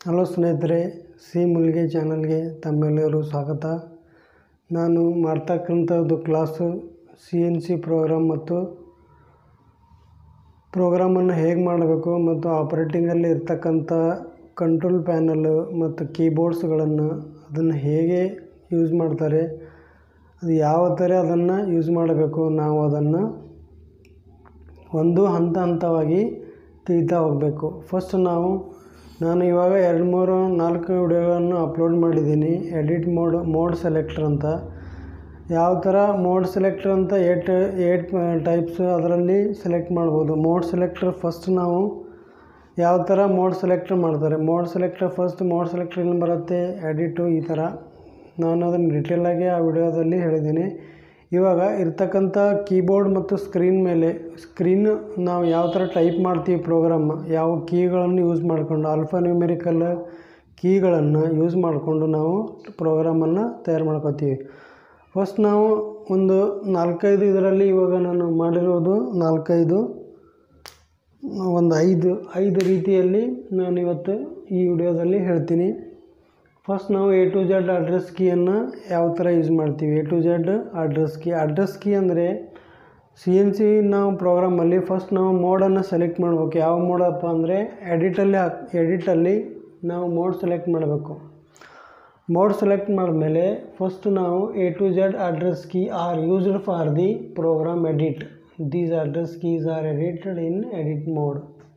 hello ಸ್ನೇಹಿತರೆ C ಮುಲ್ಗೆ ಚಾನಲ್ಗೆ ತಮ್ಮೆಲ್ಲರೂ ಸ್ವಾಗತ ನಾನು ಮಾಡ್ತಕ್ಕಂಥದ್ದು class C N C program ಮತ್ತು ಪ್ರೋಗ್ರಾಮನ್ನು ಹೇಗೆ ಮಾಡಬೇಕು ಮತ್ತು ಆಪ್ರೇಟಿಂಗಲ್ಲಿ ಇರ್ತಕ್ಕಂಥ ಕಂಟ್ರೋಲ್ ಪ್ಯಾನಲ್ಲು ಮತ್ತು ಕೀಬೋರ್ಡ್ಸ್ಗಳನ್ನು ಅದನ್ನು ಹೇಗೆ ಯೂಸ್ ಮಾಡ್ತಾರೆ ಅದು ಯಾವ ಥರ ಅದನ್ನು ಯೂಸ್ ಮಾಡಬೇಕು ನಾವು ಅದನ್ನು ಒಂದು ಹಂತ ಹಂತವಾಗಿ ತಿಳಿತಾ ಹೋಗಬೇಕು ಫಸ್ಟ್ ನಾವು ನಾನು ಇವಾಗ ಎರಡು ಮೂರು ನಾಲ್ಕು ವಿಡಿಯೋಗಳನ್ನು ಅಪ್ಲೋಡ್ ಮಾಡಿದ್ದೀನಿ ಎಡಿಟ್ ಮೋಡ್ ಮೋಡ್ ಸೆಲೆಕ್ಟರ್ ಅಂತ ಯಾವ ಥರ ಮೋಡ್ ಸೆಲೆಕ್ಟರ್ ಅಂತ ಏಟ್ ಏಟ್ ಟೈಪ್ಸ್ ಅದರಲ್ಲಿ ಸೆಲೆಕ್ಟ್ ಮಾಡ್ಬೋದು ಮೋಡ್ ಸೆಲೆಕ್ಟರ್ ಫಸ್ಟ್ ನಾವು ಯಾವ ಥರ ಮೋಡ್ ಸೆಲೆಕ್ಟರ್ ಮಾಡ್ತಾರೆ mode selector first mode selector ಏನು ಬರುತ್ತೆ ಎಡಿಟು ಈ ಥರ ನಾನು ಅದನ್ನು ಡಿಟೇಲಾಗಿ ಆ ವಿಡಿಯೋದಲ್ಲಿ ಹೇಳಿದ್ದೀನಿ ಇವಾಗ ಇರ್ತಕ್ಕಂಥ ಕೀಬೋರ್ಡ್ ಮತ್ತು ಸ್ಕ್ರೀನ್ ಮೇಲೆ ಸ್ಕ್ರೀನ್ ನಾವು ಯಾವ ಥರ ಟೈಪ್ ಮಾಡ್ತೀವಿ ಪ್ರೋಗ್ರಾಮ್ ಯಾವ ಕೀಗಳನ್ನು ಯೂಸ್ ಮಾಡಿಕೊಂಡು ಆಲ್ಫಾ ನ್ಯೂಮೆರಿಕಲ್ ಕೀಗಳನ್ನು ಯೂಸ್ ಮಾಡಿಕೊಂಡು ನಾವು ಪ್ರೋಗ್ರಾಮನ್ನು ತಯಾರು ಮಾಡ್ಕೋತೀವಿ ಫಸ್ಟ್ ನಾವು ಒಂದು ನಾಲ್ಕೈದು ಇದರಲ್ಲಿ ಇವಾಗ ನಾನು ಮಾಡಿರೋದು ನಾಲ್ಕೈದು ಒಂದು ಐದು ಐದು ರೀತಿಯಲ್ಲಿ ನಾನು ಇವತ್ತು ಈ ವಿಡಿಯೋದಲ್ಲಿ ಹೇಳ್ತೀನಿ ಫಸ್ಟ್ ನಾವು ಎ ಟು ಜೆಡ್ ಅಡ್ರೆಸ್ ಕೀಯನ್ನು ಯಾವ ಥರ ಯೂಸ್ ಮಾಡ್ತೀವಿ A to Z address key address key ಅಂದರೆ ಸಿ ಎನ್ ಸಿ ನಾವು ಪ್ರೋಗ್ರಾಮಲ್ಲಿ ಫಸ್ಟ್ ನಾವು ಮೋಡನ್ನು ಸೆಲೆಕ್ಟ್ ಮಾಡಬೇಕು ಯಾವ ಮೋಡಪ್ಪ ಅಂದರೆ ಎಡಿಟಲ್ಲಿ ಹಾಕ್ ಎಡಿಟಲ್ಲಿ ನಾವು ಮೋಡ್ ಸೆಲೆಕ್ಟ್ ಮಾಡಬೇಕು ಮೋಡ್ ಸೆಲೆಕ್ಟ್ ಮಾಡಿದ್ಮೇಲೆ ಫಸ್ಟ್ ನಾವು A to Z address key are used for the program edit these address keys are edited in edit mode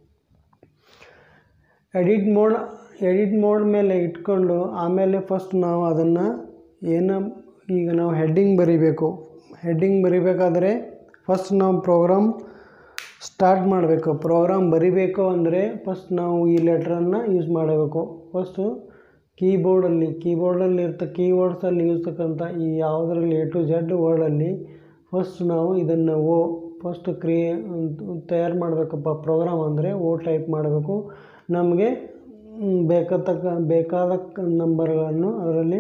edit mode edit mode ಮೇಲೆ ಇಟ್ಕೊಂಡು ಆಮೇಲೆ ಫಸ್ಟ್ ನಾವು ಅದನ್ನು ಏನು ಈಗ ನಾವು ಹೆಡ್ಡಿಂಗ್ ಬರಿಬೇಕು ಹೆಡ್ಡಿಂಗ್ ಬರಿಬೇಕಾದ್ರೆ ಫಸ್ಟ್ ನಾವು ಪ್ರೋಗ್ರಾಮ್ ಸ್ಟಾರ್ಟ್ ಮಾಡಬೇಕು ಪ್ರೋಗ್ರಾಮ್ ಬರಿಬೇಕು ಅಂದರೆ ಫಸ್ಟ್ ನಾವು ಈ ಲೆಟ್ರನ್ನು ಯೂಸ್ ಮಾಡಬೇಕು ಫಸ್ಟು ಕೀಬೋರ್ಡಲ್ಲಿ ಕೀಬೋರ್ಡಲ್ಲಿ ಇರ್ತ ಕೀಬೋರ್ಡ್ಸಲ್ಲಿ ಯೂಸ್ತಕ್ಕಂಥ ಈ ಯಾವುದರಲ್ಲಿ ಎ ಟು ಜೆಡ್ ವರ್ಡಲ್ಲಿ ಫಸ್ಟ್ ನಾವು ಇದನ್ನು ಓ ಫಸ್ಟ್ ಕ್ರಿಯೇ ತಯಾರು ಮಾಡಬೇಕಪ್ಪ ಪ್ರೋಗ್ರಾಮ್ ಅಂದರೆ ಓ ಟೈಪ್ ಮಾಡಬೇಕು ನಮಗೆ ಬೇಕಾತಕ್ಕ ಬೇಕಾದ ನಂಬರ್ಗಳನ್ನು ಅದರಲ್ಲಿ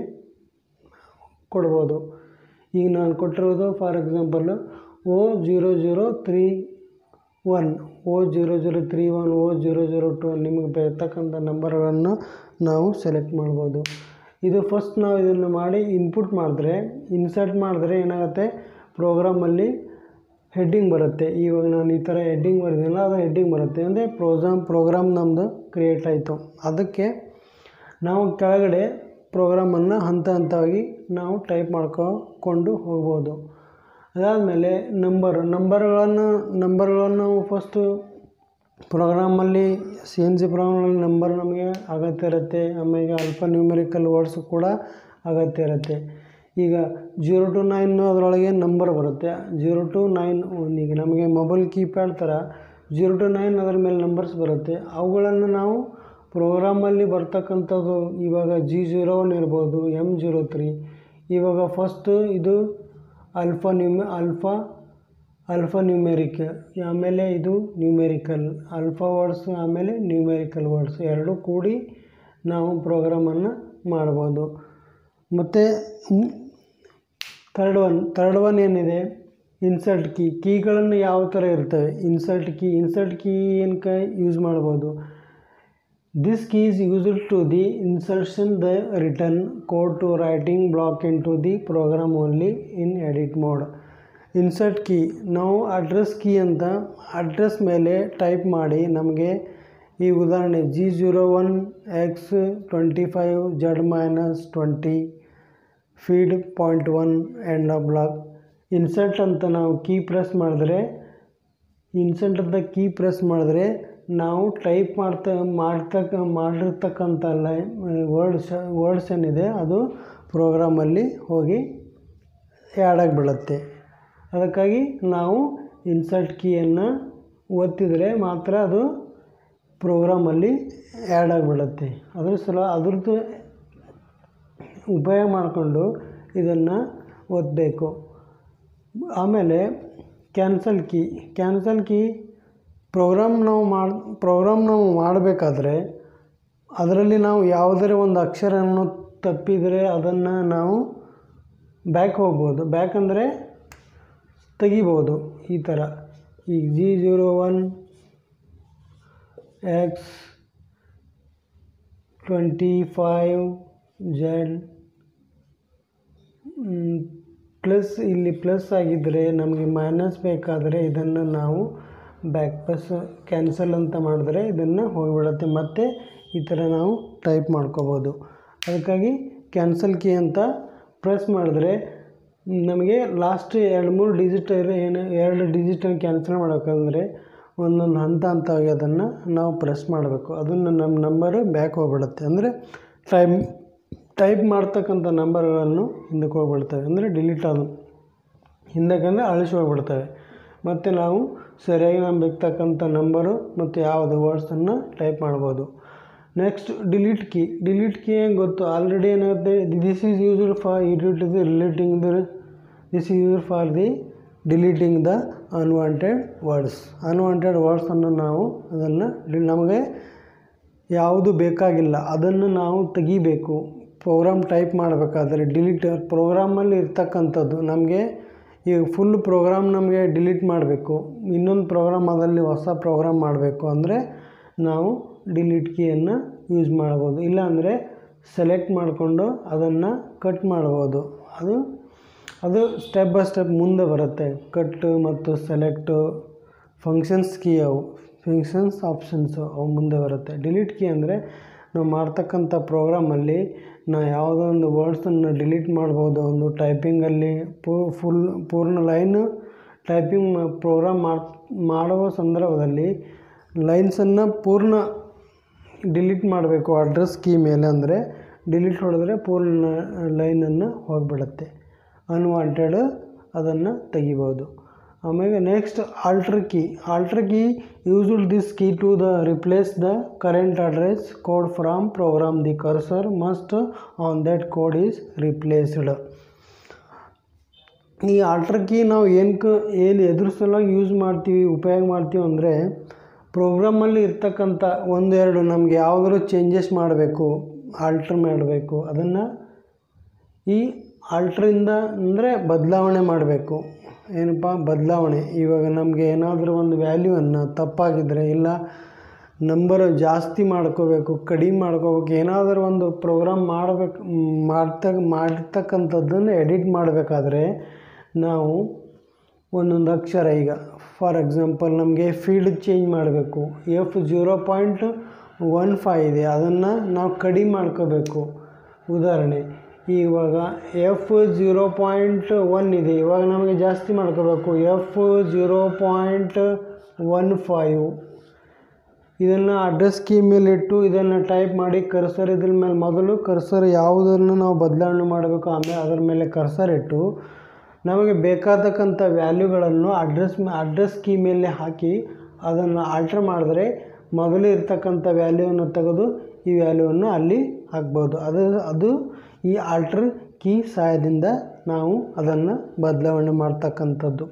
ಕೊಡ್ಬೋದು ಈಗ ನಾನು ಕೊಟ್ಟಿರೋದು for example O zero zero three one O zero zero three one O zero zero two ನಿಮಗೆ ಬೇಕಾತಕ್ಕಂಥ ನಂಬರ್ಗಳನ್ನು ನಾವು ಸೆಲೆಕ್ಟ್ ಮಾಡ್ಬೋದು ಇದು ಫಸ್ಟ್ ನಾವು ಇದನ್ನು ಮಾಡಿ ಇನ್ಪುಟ್ ಮಾಡಿದ್ರೆ ಇನ್ಸರ್ಟ್ ಮಾಡಿದ್ರೆ ಏನಾಗುತ್ತೆ ಪ್ರೋಗ್ರಾಮಲ್ಲಿ ಹೆಡ್ಡಿಂಗ್ ಬರುತ್ತೆ ಇವಾಗ ನಾನು ಈ ಥರ ಹೆಡ್ಡಿಂಗ್ ಬರೆದಿಲ್ಲ ಅದು ಹೆಡ್ಡಿಂಗ್ ಬರುತ್ತೆ ಅಂದರೆ ಪ್ರೋಗ್ರಾಮ್ ಪ್ರೋಗ್ರಾಮ್ ನಮ್ಮದು ಕ್ರಿಯೇಟ್ ಆಯಿತು ಅದಕ್ಕೆ ನಾವು ಕೆಳಗಡೆ ಪ್ರೋಗ್ರಾಮನ್ನು ಹಂತ ಹಂತವಾಗಿ ನಾವು ಟೈಪ್ ಮಾಡ್ಕೊಂಡು ಹೋಗ್ಬೋದು ಅದಾದಮೇಲೆ ನಂಬರ್ ನಂಬರ್ಗಳನ್ನು ನಂಬರ್ಗಳನ್ನು ನಾವು ಫಸ್ಟು ಪ್ರೋಗ್ರಾಮಲ್ಲಿ ಸಿ ಎನ್ ಸಿ ಪ್ರೋಗ್ರಾಮಲ್ಲಿ ನಂಬರ್ ನಮಗೆ ಅಗತ್ಯ ಇರುತ್ತೆ ಆಮೇಲೆ ಅಲ್ಫಾ ನ್ಯೂಮೆರಿಕಲ್ ವರ್ಡ್ಸು ಕೂಡ ಅಗತ್ಯ ಇರುತ್ತೆ ಈಗ ಜೀರೋ ಟು ನೈನ್ ಅದರೊಳಗೆ ನಂಬರ್ ಬರುತ್ತೆ ಜೀರೋ ಟು ನೈನ್ ಈಗ ನಮಗೆ ಮೊಬೈಲ್ ಕೀಪ್ಯಾಡ್ ಥರ ಜೀರೋ ಟು ನೈನ್ ಅದರ ಮೇಲೆ ನಂಬರ್ಸ್ ಬರುತ್ತೆ ಅವುಗಳನ್ನು ನಾವು ಪ್ರೋಗ್ರಾಮಲ್ಲಿ ಬರ್ತಕ್ಕಂಥದ್ದು ಇವಾಗ ಜಿ ಜೀರೋ ಒನ್ ಇರ್ಬೋದು ಎಮ್ ಜೀರೋ ತ್ರೀ ಇವಾಗ ಫಸ್ಟು ಇದು ಅಲ್ಫಾ ನ್ಯೂಮೆ ಅಲ್ಫಾ ಅಲ್ಫಾ ನ್ಯೂಮೆರಿಕ್ ಆಮೇಲೆ ಇದು ನ್ಯೂಮೆರಿಕಲ್ ಅಲ್ಫಾ ವರ್ಡ್ಸ್ ಆಮೇಲೆ ನ್ಯೂಮೆರಿಕಲ್ ವರ್ಡ್ಸ್ ಎರಡೂ ಕೂಡಿ ನಾವು ಪ್ರೋಗ್ರಾಮನ್ನು ಮಾಡ್ಬೋದು ಮತ್ತು ಥರ್ಡ್ ಒನ್ ಥರ್ಡ್ ಒನ್ ಏನಿದೆ ಇನ್ಸರ್ಟ್ ಕೀ ಕೀಗಳನ್ನು ಯಾವ ಥರ ಇರ್ತವೆ ಇನ್ಸರ್ಟ್ ಕೀ ಇನ್ಸರ್ಟ್ ಕೀ ಏನಕ್ಕೆ ಯೂಸ್ ಮಾಡ್ಬೋದು this key is used to the insertion the return code to writing block in to the program only in edit mode insert key ನಾವು address key ಅಂತ address ಮೇಲೆ type ಮಾಡಿ ನಮಗೆ ಈ ಉದಾಹರಣೆ G zero one X twenty five Z minus twenty feed point one end of block insert ಅಂತ ನಾವು key press ಮಾಡಿದ್ರೆ ಇನ್ಸರ್ಟ್ ಅಂತ ಕೀ ಪ್ರೆಸ್ ಮಾಡಿದ್ರೆ ನಾವು ಟೈಪ್ ಮಾಡ್ತಾ ಮಾಡ್ತಕ್ಕ ಮಾಡಿರ್ತಕ್ಕಂಥ ಲೈ ವರ್ಡ್ಸ್ ವರ್ಡ್ಸ್ ಏನಿದೆ ಅದು ಪ್ರೋಗ್ರಾಮಲ್ಲಿ ಹೋಗಿ ಆ್ಯಡ್ ಆಗಿಬಿಡುತ್ತೆ ಅದಕ್ಕಾಗಿ ನಾವು ಇನ್ಸರ್ಟ್ ಕೀಯನ್ನು ಒತ್ತಿದರೆ ಮಾತ್ರ ಅದು ಪ್ರೋಗ್ರಾಮಲ್ಲಿ ಆ್ಯಡ್ ಆಗಿಬಿಡುತ್ತೆ ಅದ್ರ ಸಲ ಅದ್ರದ್ದು ಉಪಯೋಗ ಮಾಡಿಕೊಂಡು ಇದನ್ನು ಓದಬೇಕು ಆಮೇಲೆ cancel key cancel key program ನಾವು ಮಾಡಿ ಪ್ರೋಗ್ರಾಮ್ ನಾವು ಮಾಡಬೇಕಾದ್ರೆ ಅದರಲ್ಲಿ ನಾವು ಯಾವುದೇ ಒಂದು ಅಕ್ಷರವನ್ನು ತಪ್ಪಿದರೆ ಅದನ್ನು ನಾವು ಬ್ಯಾಕ್ ಹೋಗ್ಬೋದು ಬ್ಯಾಕ್ ಅಂದರೆ ತೆಗಿಬೋದು ಈ ಥರ ಈಗ G zero one X twenty five Z plus ಇಲ್ಲಿ ಪ್ಲಸ್ ಆಗಿದ್ದರೆ ನಮಗೆ ಮೈನಸ್ ಬೇಕಾದರೆ ಇದನ್ನು ನಾವು ಬ್ಯಾಕ್ ಪ್ಲಸ್ ಕ್ಯಾನ್ಸಲ್ ಅಂತ ಮಾಡಿದ್ರೆ ಇದನ್ನು ಹೋಗಿಬಿಡುತ್ತೆ ಮತ್ತು ಈ ಥರ ನಾವು ಟೈಪ್ ಮಾಡ್ಕೋಬೋದು ಅದಕ್ಕಾಗಿ ಕ್ಯಾನ್ಸಲ್ ಕೀ ಅಂತ ಪ್ರೆಸ್ ಮಾಡಿದ್ರೆ ನಮಗೆ ಲಾಸ್ಟ್ ಎರಡು ಮೂರು ಡಿಜಿಟ್ ಏನು ಎರಡು ಡಿಜಿಟನ್ನು ಕ್ಯಾನ್ಸಲ್ ಮಾಡಬೇಕಂದ್ರೆ ಒಂದೊಂದು ಹಂತ ಹಂತವಾಗಿ ಅದನ್ನು ನಾವು ಪ್ರೆಸ್ ಮಾಡಬೇಕು ಅದನ್ನು ನಮ್ಮ ನಂಬರು ಬ್ಯಾಕ್ ಹೋಗ್ಬಿಡುತ್ತೆ ಅಂದರೆ ಟೈಮ್ ಟೈಪ್ ಮಾಡ್ತಕ್ಕಂಥ ನಂಬರ್ಗಳನ್ನು ಹಿಂದಕ್ಕೆ ಹೋಗ್ಬಿಡ್ತವೆ ಅಂದರೆ ಡಿಲೀಟ್ ಆದವು ಹಿಂದಕ್ಕೆ ಅಂದರೆ ಅಳಿಸಿ ಹೋಗ್ಬಿಡ್ತವೆ ಮತ್ತು ನಾವು ಸರಿಯಾಗಿ ನಮ್ಗೆ ಬೇಕ್ತಕ್ಕಂಥ ನಂಬರು ಮತ್ತು ಯಾವುದು ವರ್ಡ್ಸನ್ನು ಟೈಪ್ ಮಾಡ್ಬೋದು next delete key delete key ಹೆಂಗೆ ಗೊತ್ತು ಆಲ್ರೆಡಿ ಏನಾಗುತ್ತೆ this is used for it the relating the this is used for the deleting the unwanted words unwanted ವರ್ಡ್ಸನ್ನು ನಾವು ಅದನ್ನು ನಮಗೆ ಯಾವುದು ಬೇಕಾಗಿಲ್ಲ ಅದನ್ನು ನಾವು ತೆಗಿಬೇಕು ಪ್ರೋಗ್ರಾಮ್ ಟೈಪ್ ಮಾಡಬೇಕಾದ್ರೆ ಡಿಲೀಟ್ ಪ್ರೋಗ್ರಾಮಲ್ಲಿ ಇರ್ತಕ್ಕಂಥದ್ದು ನಮಗೆ ಈಗ ಫುಲ್ ಪ್ರೋಗ್ರಾಮ್ ನಮಗೆ ಡಿಲೀಟ್ ಮಾಡಬೇಕು ಇನ್ನೊಂದು ಪ್ರೋಗ್ರಾಮ್ ಅದರಲ್ಲಿ ಹೊಸ ಪ್ರೋಗ್ರಾಮ್ ಮಾಡಬೇಕು ಅಂದರೆ ನಾವು ಡಿಲೀಟ್ ಕೀಯನ್ನು ಯೂಸ್ ಮಾಡ್ಬೋದು ಇಲ್ಲಾಂದರೆ ಸೆಲೆಕ್ಟ್ ಮಾಡಿಕೊಂಡು ಅದನ್ನು ಕಟ್ ಮಾಡ್ಬೋದು ಅದು ಅದು ಸ್ಟೆಪ್ ಬೈ ಸ್ಟೆಪ್ ಮುಂದೆ ಬರುತ್ತೆ ಕಟ್ಟು ಮತ್ತು ಸೆಲೆಕ್ಟು ಫಂಕ್ಷನ್ಸ್ ಕೀ ಅವು ಫಂಕ್ಷನ್ಸ್ ಆಪ್ಷನ್ಸು ಅವು ಮುಂದೆ ಬರುತ್ತೆ ಡಿಲೀಟ್ ಕೀ ಅಂದರೆ ನಾವು ಮಾಡ್ತಕ್ಕಂಥ ಪ್ರೋಗ್ರಾಮಲ್ಲಿ ನಾವು ಯಾವುದೋ ಒಂದು ವರ್ಡ್ಸನ್ನು ಡಿಲೀಟ್ ಮಾಡ್ಬೋದು ಒಂದು ಟೈಪಿಂಗಲ್ಲಿ ಫುಲ್ ಪೂರ್ಣ ಲೈನು ಟೈಪಿಂಗ್ ಪ್ರೋಗ್ರಾಮ್ ಮಾಡುವ ಸಂದರ್ಭದಲ್ಲಿ ಲೈನ್ಸನ್ನು ಪೂರ್ಣ ಡಿಲೀಟ್ ಮಾಡಬೇಕು ಅಡ್ರೆಸ್ ಕೀ ಮೇಲೆ ಅಂದರೆ ಡಿಲೀಟ್ ಹೊಡೆದ್ರೆ ಪೂರ್ಣ ಲೈನನ್ನು ಹೋಗಿಬಿಡುತ್ತೆ ಅನ್ವಾಂಟೆಡ್ ಅದನ್ನು ತೆಗಿಬೋದು ಆಮೇಲೆ next alter key alter key used this key to the replace the current address code from program the cursor must on that code is replaced ಈ ಆಲ್ಟ್ರ್ ಕೀ ನಾವು ಏನಕ್ಕೆ ಏನು ಎದುರು ಸಲುವಾಗಿ ಯೂಸ್ ಮಾಡ್ತೀವಿ ಉಪಯೋಗ ಮಾಡ್ತೀವಿ ಅಂದರೆ ಪ್ರೋಗ್ರಾಮಲ್ಲಿ ಇರ್ತಕ್ಕಂಥ ಒಂದೆರಡು ನಮಗೆ ಯಾವುದಾದ್ರು ಚೇಂಜಸ್ ಮಾಡಬೇಕು ಆಲ್ಟ್ರ್ ಮಾಡಬೇಕು ಅದನ್ನು ಈ ಆಲ್ಟ್ರಿಂದ ಅಂದರೆ ಬದಲಾವಣೆ ಮಾಡಬೇಕು ಏನಪ್ಪ ಬದಲಾವಣೆ ಇವಾಗ ನಮಗೆ ಏನಾದರೂ ಒಂದು ವ್ಯಾಲ್ಯೂವನ್ನು ತಪ್ಪಾಗಿದ್ದರೆ ಇಲ್ಲ ನಂಬರು ಜಾಸ್ತಿ ಮಾಡ್ಕೋಬೇಕು ಕಡಿಮೆ ಮಾಡ್ಕೋಬೇಕು ಏನಾದರೂ ಒಂದು ಪ್ರೋಗ್ರಾಮ್ ಮಾಡಬೇಕು ಮಾಡ್ತ ಮಾಡಿರ್ತಕ್ಕಂಥದ್ದನ್ನು ಎಡಿಟ್ ಮಾಡಬೇಕಾದ್ರೆ ನಾವು ಒಂದೊಂದು ಅಕ್ಷರ ಈಗ ಫಾರ್ ಎಕ್ಸಾಂಪಲ್ ನಮಗೆ ಫೀಲ್ಡ್ ಚೇಂಜ್ ಮಾಡಬೇಕು F zero point one five ಇದೆ ಅದನ್ನು ನಾವು ಕಡಿಮೆ ಮಾಡ್ಕೋಬೇಕು ಉದಾಹರಣೆ ಇವಾಗ ಎಫ್ ಜೀರೋ ಪಾಯಿಂಟ್ ಒನ್ ಇದೆ ಇವಾಗ ನಮಗೆ ಜಾಸ್ತಿ ಮಾಡ್ಕೋಬೇಕು F zero point one five ಇದನ್ನು ಅಡ್ರೆಸ್ ಕೀ ಮೇಲೆ ಇಟ್ಟು ಇದನ್ನು ಟೈಪ್ ಮಾಡಿ ಕರ್ಸರ್ ಇದ್ರ ಮೇಲೆ ಮೊದಲು ಕರ್ಸರ್ ಯಾವುದನ್ನು ನಾವು ಬದಲಾವಣೆ ಮಾಡಬೇಕು ಆಮೇಲೆ ಅದರ ಮೇಲೆ ಕರ್ಸರ್ ಇಟ್ಟು ನಮಗೆ ಬೇಕಾದಕ್ಕಂಥ ವ್ಯಾಲ್ಯೂಗಳನ್ನು ಅಡ್ರೆಸ್ ಅಡ್ರೆಸ್ ಕೀ ಮೇಲೆ ಹಾಕಿ ಅದನ್ನು ಆಲ್ಟ್ರ್ ಮಾಡಿದ್ರೆ ಮೊದಲು ಇರ್ತಕ್ಕಂಥ ವ್ಯಾಲ್ಯೂವನ್ನು ತೆಗೆದು ಈ ವ್ಯಾಲ್ಯೂವನ್ನು ಅಲ್ಲಿ ಹಾಕ್ಬೋದು ಅದು ಅದು ಈ ಆಲ್ಟ್ರ್ ಕೀ ಸಹಾಯದಿಂದ ನಾವು ಅದನ್ನು ಬದಲಾವಣೆ ಮಾಡ್ತಕ್ಕಂಥದ್ದು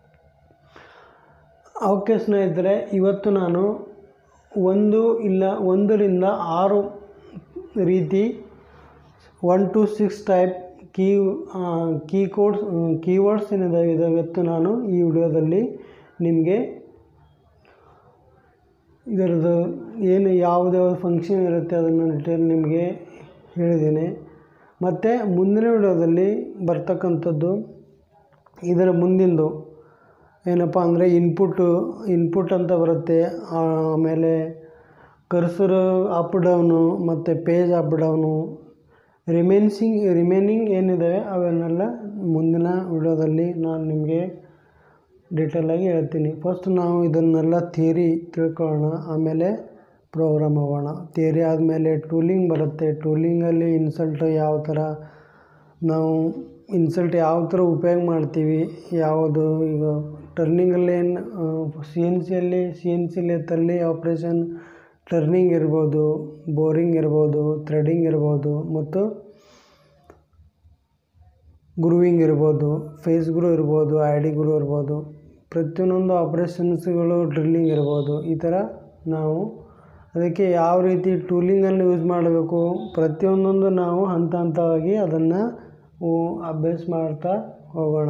ಓಕೆ ಸ್ನೇಹಿತರೆ ಇವತ್ತು ನಾನು ಒಂದು ಇಲ್ಲ ಒಂದರಿಂದ ಆರು ರೀತಿ one to six type key key codes keywords ಏನಿದಾವೆ ಇದಾವೆ ಇವತ್ತು ನಾನು ಈ ವಿಡಿಯೋದಲ್ಲಿ ನಿಮಗೆ ಇದರದ್ದು ಏನು ಯಾವುದ್ಯಾವ್ದು ಫಂಕ್ಷನ್ ಇರುತ್ತೆ ಅದನ್ನು ಡಿಟೇಲ್ ನಿಮಗೆ ಹೇಳಿದ್ದೇನೆ ಮತ್ತು ಮುಂದಿನ ವಿಡಿಯೋದಲ್ಲಿ ಬರ್ತಕ್ಕಂಥದ್ದು ಇದರ ಮುಂದಿಂದು ಏನಪ್ಪ ಅಂದರೆ ಇನ್ಪುಟ್ಟು ಇನ್ಪುಟ್ ಅಂತ ಬರುತ್ತೆ ಆಮೇಲೆ ಕರ್ಸರ್ ಅಪ್ ಡೌನು ಮತ್ತು page up down remaining remaining ಏನಿದೆ ಅವನ್ನೆಲ್ಲ ಮುಂದಿನ ವಿಡಿಯೋದಲ್ಲಿ ನಾನು ನಿಮಗೆ ಡೀಟೇಲಾಗಿ ಹೇಳ್ತೀನಿ ಫಸ್ಟ್ ನಾವು ಇದನ್ನೆಲ್ಲ ಥಿಯರಿ ತಿಳ್ಕೊಳ್ಳೋಣ ಆಮೇಲೆ ಪ್ರೋಗ್ರಾಮ್ ಹೋಗೋಣ ಥಿಯರಿ ಆದಮೇಲೆ ಟೂಲಿಂಗ್ ಬರುತ್ತೆ ಟೂಲಿಂಗಲ್ಲಿ ಇನ್ಸಲ್ಟ್ ಯಾವ ಥರ ನಾವು ಇನ್ಸಲ್ಟ್ ಯಾವ ಥರ ಉಪಯೋಗ ಮಾಡ್ತೀವಿ ಯಾವುದು ಈಗ ಟರ್ನಿಂಗಲ್ಲಿ ಏನು ಸಿ ಎನ್ ಸಿಯಲ್ಲಿ ಸಿ ಎನ್ ಸಿಲಿ ತಲ್ಲಿ ಆಪ್ರೇಷನ್ ಟರ್ನಿಂಗ್ ಇರ್ಬೋದು ಬೋರಿಂಗ್ ಇರ್ಬೋದು ಥ್ರೆಡಿಂಗ್ ಇರ್ಬೋದು ಮತ್ತು ಗ್ರೂವಿಂಗ್ ಇರ್ಬೋದು ಫೇಸ್ ಗ್ರೂ ಇರ್ಬೋದು ಐ ಡಿ ಗ್ರೂ ಇರ್ಬೋದು ಪ್ರತಿಯೊಂದೊಂದು ಆಪ್ರೇಷನ್ಸ್ಗಳು ಡ್ರಿಲ್ಲಿಂಗ್ ಇರ್ಬೋದು ಈ ಥರ ನಾವು ಅದಕ್ಕೆ ಯಾವ ರೀತಿ ಟೂಲಿಂಗನ್ನು ಯೂಸ್ ಮಾಡಬೇಕು ಪ್ರತಿಯೊಂದೊಂದು ನಾವು ಹಂತ ಹಂತವಾಗಿ ಅದನ್ನು ಅಭ್ಯಾಸ ಮಾಡ್ತಾ ಹೋಗೋಣ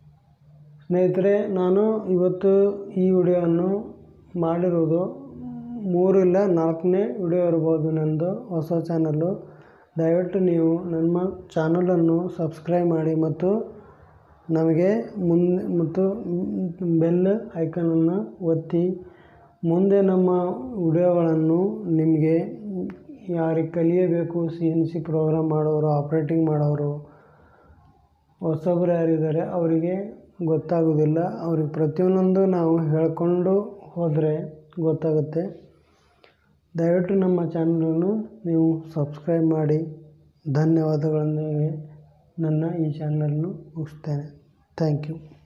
ಸ್ನೇಹಿತರೆ ನಾನು ಇವತ್ತು ಈ ವಿಡಿಯೋವನ್ನು ಮಾಡಿರುವುದು ಮೂರು ಇಲ್ಲ ನಾಲ್ಕನೇ ವಿಡಿಯೋ ಇರ್ಬೋದು ನನ್ನದು ಹೊಸ ಚಾನಲ್ಲು ದಯವಿಟ್ಟು ನೀವು ನಮ್ಮ ಚಾನಲನ್ನು ಸಬ್ಸ್ಕ್ರೈಬ್ ಮಾಡಿ ಮತ್ತು ನಮಗೆ ಮುಂದೆ ಮತ್ತು ಬೆಲ್ ಐಕನನ್ನು ಒತ್ತಿ ಮುಂದೆ ನಮ್ಮ ವಿಡಿಯೋಗಳನ್ನು ನಿಮಗೆ ಯಾರಿಗೆ ಕಲಿಯಬೇಕು ಸಿ ಎನ್ ಸಿ ಪ್ರೋಗ್ರಾಮ್ ಮಾಡೋರು ಆಪ್ರೇಟಿಂಗ್ ಮಾಡೋರು ಹೊಸಬ್ರು ಯಾರಿದ್ದಾರೆ ಅವರಿಗೆ ಗೊತ್ತಾಗೋದಿಲ್ಲ ಅವ್ರಿಗೆ ಪ್ರತಿಯೊಂದೊಂದು ನಾವು ಹೇಳ್ಕೊಂಡು ಹೋದರೆ ಗೊತ್ತಾಗುತ್ತೆ ದಯವಿಟ್ಟು ನಮ್ಮ ಚಾನಲನ್ನು ನೀವು ಸಬ್ಸ್ಕ್ರೈಬ್ ಮಾಡಿ ಧನ್ಯವಾದಗಳೊಂದಿಗೆ ನನ್ನ ಈ ಚಾನಲನ್ನು ಮುಗಿಸ್ತೇನೆ ಥ್ಯಾಂಕ್ ಯು